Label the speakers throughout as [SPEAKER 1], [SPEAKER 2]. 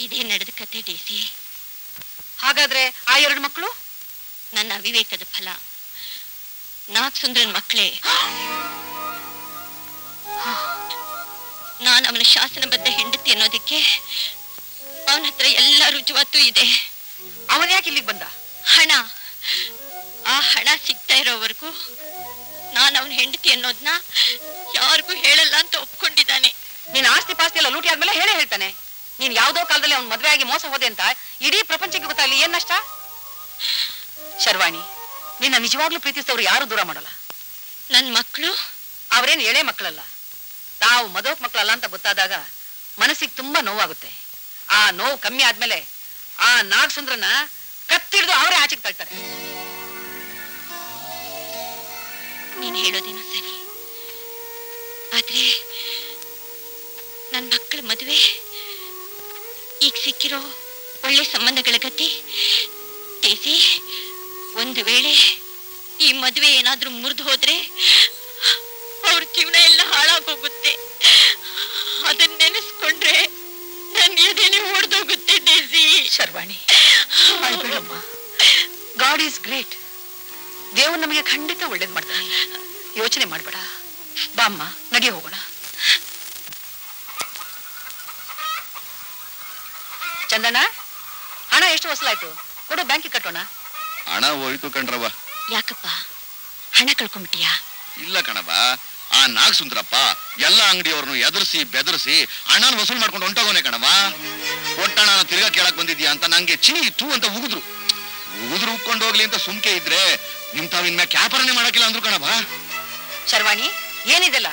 [SPEAKER 1] ಇದೇ ನಡೆದ ಕತೆ ಡಿ ಸಿ
[SPEAKER 2] ಹಾಗಾದ್ರೆ ಆ ಎರಡು ಮಕ್ಕಳು
[SPEAKER 1] ನನ್ನ ಅವಿವೇಕದ ಫಲ ನಾಗ್ ಸುಂದ್ರನ್ ಮಕ್ಕಳೇ ನಾನು ಅವನ ಶಾಸನಬದ್ಧ ಹೆಂಡತಿ ಅನ್ನೋದಕ್ಕೆ ಅವನ ಹತ್ರ ಎಲ್ಲ ರುಜುವಾತು ಇದೆ
[SPEAKER 2] ಅವನ್ ಯಾಕೆ ಇಲ್ಲಿಗೆ ಬಂದ
[SPEAKER 1] ಹಣ ಆ ಹಣ ಸಿಗ್ತಾ ಇರೋವರೆಗೂ ನಾನು ಅವನ ಹೆಂಡತಿ ಅನ್ನೋದನ್ನ ಯಾರಿಗೂ ಹೇಳಲ್ಲ ಅಂತ ಒಪ್ಕೊಂಡಿದ್ದಾನೆ
[SPEAKER 2] ನೀನ್ ಆಸ್ತಿ ಪಾಸ್ತಿ ಎಲ್ಲ ಲೂಟಿ ಆದ್ಮೇಲೆ ಹೇಳೇ ಹೇಳ್ತಾನೆ ನೀನ್ ಯಾವ್ದೋ ಕಾಲದಲ್ಲಿ ಅವ್ನ್ ಮದ್ವೆ ಆಗಿ ಮೋಸ ಹೋದೆ ಅಂತ ಇಡೀ ಪ್ರಪಂಚಕ್ಕೆ ಗೊತ್ತಾಗ್ಲಿ ಏನ್ ನಷ್ಟ ಶರ್ವಾಣಿ ನಿನ್ನ ನಿಜವಾಗ್ಲೂ ಪ್ರೀತಿಸಿದವ್ರು ಯಾರು ದೂರ ಮಾಡಲ್ಲ
[SPEAKER 1] ನನ್ನ ಮಕ್ಕಳು
[SPEAKER 2] ಅವ್ರೇನ್ ಎಳೆ ಮಕ್ಕಳಲ್ಲ ತಾವು ಮದೋಕ್ ಮಕ್ಕಳಲ್ಲ ಅಂತ ಗೊತ್ತಾದಾಗ ಮನಸ್ಸಿಗೆ ತುಂಬಾ ನೋವಾಗುತ್ತೆ ಆ ನೋವು ಕಮ್ಮಿ ಆದ್ಮೇಲೆ ಆ ನಾಗ್ ಸುಂದ್ರನ ಕತ್ತಿಡ್ದು ಅವರೇ ಆಚೆಗೆ ತಳ್ತಾರೆ
[SPEAKER 1] ನೀನು ಹೇಳೋದೇನೋ ಸರಿ ಆದ್ರೆ ನನ್ನ ಮಕ್ಕಳ ಮದುವೆ ಈಗ ಸಿಕ್ಕಿರೋ ಒಳ್ಳೆ ಸಂಬಂಧಗಳ ಗತಿ ಟೇಸಿ ಒಂದು ವೇಳೆ ಈ ಮದುವೆ ಏನಾದ್ರೂ ಮುರಿದು ಹೋದ್ರೆ ಅವ್ರ ಜೀವನ ಎಲ್ಲ ಹಾಳಾಗೋಗುತ್ತೆ ಅದನ್ನ ನೆನೆಸ್ಕೊಂಡ್ರೆ ನನ್ನ ಎದೆನೆ ಹೊಡೆದೋಗುತ್ತೆ ಡೇಸಿ
[SPEAKER 2] ಶರ್ವಾಣಿ ಅಳ್ಬೇಡಮ್ಮ ಗಾಡ್ ಈಸ್ ಗ್ರೇಟ್ ದೇವ್ರು ನಮಗೆ ಖಂಡಿತ ಒಳ್ಳೇದ್ ಮಾಡ್ತಾನೆ ಯೋಚನೆ ಮಾಡ್ಬೇಡ ಬಾಮ್ಮ ನಡಿ ಹೋಗೋಣ ಚಂದಣ್ಣ ಹಣ ಎಷ್ಟು ವಸೂಲಾಯ್ತು ಕೊಡು ಬ್ಯಾಂಕಿಗೆ ಕಟ್ಟೋಣ
[SPEAKER 3] ಹಣ ಹೋಯ್ತು ಕಣ್ರವ್ವ
[SPEAKER 1] ಯಾಕಪ್ಪ ಹಣ ಕಳ್ಕೊಂಬಿಟ್ಟಿಯಾ
[SPEAKER 3] ಇಲ್ಲ ಕಣವ ಆ ನಾಗ್ ಸುಂದ್ರಪ್ಪ ಎಲ್ಲ ಅಂಗಡಿಯವ್ರನ್ನು ಎದುರಿಸಿ ಬೆದರಿಸಿ ಹಣನ ವಸೂಲ್ ಮಾಡ್ಕೊಂಡು ಹೊಂಟೋಗೋನೆ ಕಣವ ಒಟ್ಟಣ ತಿರ್ಗಾ ಕೇಳಕ್ ಬಂದಿದ್ಯಾ ಅಂತ ನಂಗೆ ಚೀ ತೂ ಅಂತ ಉಗಿದ್ರು ಉಗಿದ್ರು ಉಕ್ಕೊಂಡು ಹೋಗ್ಲಿ ಅಂತ ಸುಮ್ಕೆ ಇದ್ರೆ ನಿಮ್ ತಾವ್ ಇನ್ಮ್ಯಾಗ ಕ್ಯಾಪರನೆ ಮಾಡಕ್ಕಿಲ್ಲ ಅಂದ್ರು ಕಣವ
[SPEAKER 2] ಶರ್ವಾಣಿ ಏನಿದೆಲ್ಲ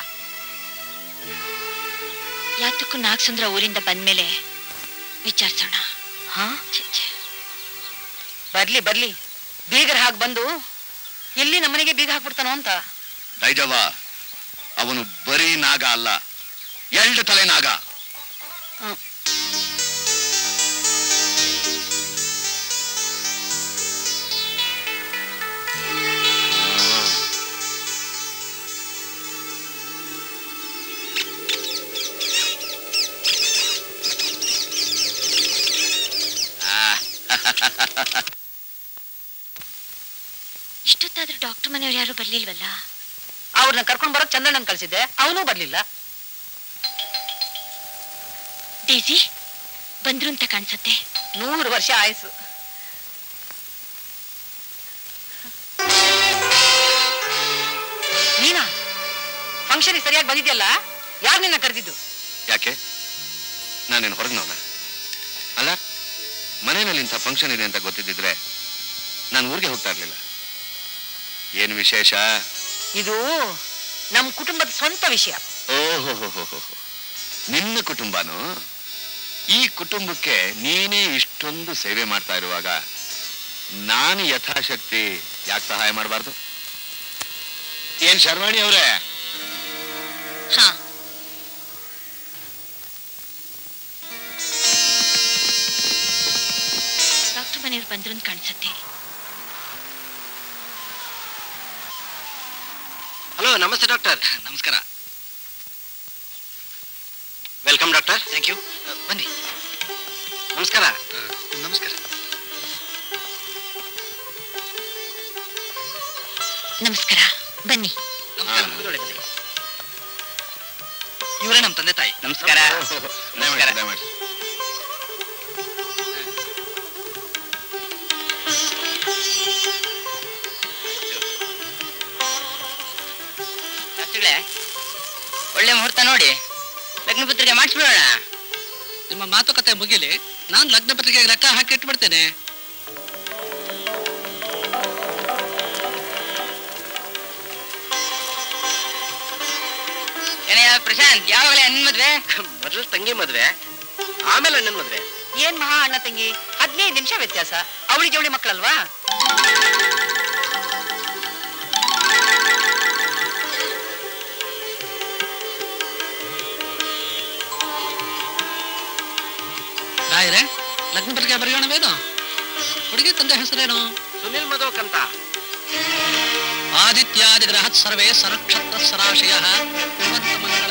[SPEAKER 1] ಯಾತಕ್ಕೂ ನಾಗಸುಂದ್ರ ಊರಿಂದ ಬಂದ್ಮೇಲೆ ವಿಚಾರಿಸೋಣ
[SPEAKER 2] ಹಾ
[SPEAKER 1] ಛೆ, ಛೆ.
[SPEAKER 2] ಬರ್ಲಿ ಬರ್ಲಿ ಬೀಗರ ಹಾಗೆ ಬಂದು ಎಲ್ಲಿ ನಮ್ಮನೆಗೆ ಬೀಗ ಹಾಕ್ಬಿಡ್ತಾನೋ ಅಂತ
[SPEAKER 3] ದೈಜವ್ವ ಅವನು ಬರೀ ನಾಗ ಅಲ್ಲ ಎರಡು ತಲೆ ನಾಗ
[SPEAKER 2] ಹ್ಮ್.
[SPEAKER 1] ಇಷ್ಟೊತ್ತಾದ್ರೂ ಡಾಕ್ಟರ್ ಮನೆಯವ್ರು ಯಾರು ಬರ್ಲಿಲ್ವಲ್ಲ
[SPEAKER 2] ಅವ್ರನ್ನ ಕರ್ಕೊಂಡ್ ಬರೋಕ್ ಚಂದಣ್ಣನ್ ಕಳ್ಸಿದ್ದೆ ಅವನೂ ಬರ್ಲಿಲ್ಲ
[SPEAKER 1] ಡೇಸಿ ಬಂದ್ರು ಅಂತ ಕಾಣಿಸತ್ತೆ
[SPEAKER 2] ನೂರು ವರ್ಷ ಆಯ್ಸು ನೀನಾ ಫಂಕ್ಷನ್ ಸರಿಯಾಗಿ ಬಂದಿದ್ಯಲ್ಲ ಯಾರು ನಿನ್ನ ಕರೆದಿದ್ದು
[SPEAKER 3] ಯಾಕೆ ನಾನೇನು ಹೊರಗ್ನವನ ಅಲ್ಲ ಮನೆಯಲ್ಲಿ ಇಂಥ ಫಂಕ್ಷನ್ ಇದೆ ಅಂತ ಗೊತ್ತಿದ್ದಿದ್ರೆ ನಾನು ಊರಿಗೆ ಹೋಗ್ತಾ ಇರ್ಲಿಲ್ಲ ಏನು ವಿಶೇಷ
[SPEAKER 2] ಇದು ನಮ್ ಕುಟುಂಬದ ಸ್ವಂತ ವಿಷಯ
[SPEAKER 3] ಓಹೋ ನಿನ್ನ ಕುಟುಂಬನು ಈ ಕುಟುಂಬಕ್ಕೆ ನೀನೇ ಇಷ್ಟೊಂದು ಸೇವೆ ಮಾಡ್ತಾ ಇರುವಾಗ ನಾನು ಯಥಾಶಕ್ತಿ ಯಾಕೆ ಸಹಾಯ ಮಾಡಬಾರ್ದು ಏನ್ ಶರ್ವಾಣಿ ಅವರೇ
[SPEAKER 1] ಹಾ ಡಾಕ್ಟರ್ ಮನೆಯವ್ರು ಬಂದ್ರು ಅಂತ ಕಾಣಿಸತ್ತೆ
[SPEAKER 4] ಹಲೋ ನಮಸ್ತೆ ಡಾಕ್ಟರ್
[SPEAKER 5] ನಮಸ್ಕಾರ
[SPEAKER 4] ವೆಲ್ಕಮ್ ಡಾಕ್ಟರ್
[SPEAKER 5] ಥ್ಯಾಂಕ್ ಯು ಬನ್ನಿ
[SPEAKER 4] ನಮಸ್ಕಾರ
[SPEAKER 5] ನಮಸ್ಕಾರ
[SPEAKER 1] ನಮಸ್ಕಾರ ಬನ್ನಿ
[SPEAKER 5] ನಮಸ್ಕಾರ
[SPEAKER 4] ಕೂತ್ಕೊಳ್ಳಿ, ಬನ್ನಿ.
[SPEAKER 5] ಇವರೇ ನಮ್ಮ ತಂದೆ ತಾಯಿ
[SPEAKER 4] ನಮಸ್ಕಾರ
[SPEAKER 3] ದಯಮಾಡಿ ದಯಮಾಡಿ
[SPEAKER 4] ಶಾಸ್ತ್ರಿಗಳೇ ಒಳ್ಳೆ ಮುಹೂರ್ತ ನೋಡಿ ಲಗ್ನ ಪತ್ರಿಕೆ ಮಾಡಿಸ್ಬಿಡೋಣ
[SPEAKER 5] ನಿಮ್ಮ ಮಾತುಕತೆ ಮುಗಿಲಿ ನಾನು ಲಗ್ನ ಪತ್ರಿಕೆಗೆ ಲೆಕ್ಕ ಹಾಕಿ ಇಟ್ಬಿಡ್ತೇನೆ
[SPEAKER 4] ಏನಯ್ಯ ಪ್ರಶಾಂತ್ ಯಾವಾಗಲೇ ಅಣ್ಣನ ಮದ್ವೆ ಮೊದಲು ತಂಗಿ ಮದ್ವೆ ಆಮೇಲೆ ಅಣ್ಣನ ಮದ್ವೆ
[SPEAKER 2] ಏನ್ ಮಹಾ ಅಣ್ಣ ತಂಗಿ ಹದಿನೈದು ನಿಮಿಷ ವ್ಯತ್ಯಾಸ ಅವಳಿ ಜವಳಿ ಮಕ್ಕಳಲ್ವಾ
[SPEAKER 5] ರಾಯರೇ ಲಗ್ನ ಪತ್ರಿಕೆ ಬರೆಯೋಣವೇನು ಹುಡುಗಿ ತಂದೆ ಹೆಸರೇನು
[SPEAKER 4] ಸುನಿಲ್ ಮಧೋಕ್ ಅಂತ
[SPEAKER 5] ಆದಿತ್ಯಾದಿ ಗ್ರಹ ಸರ್ವೇ ಸರಕ್ಷತ್ರ ಸರಾಶಯ ಮಂಗಳ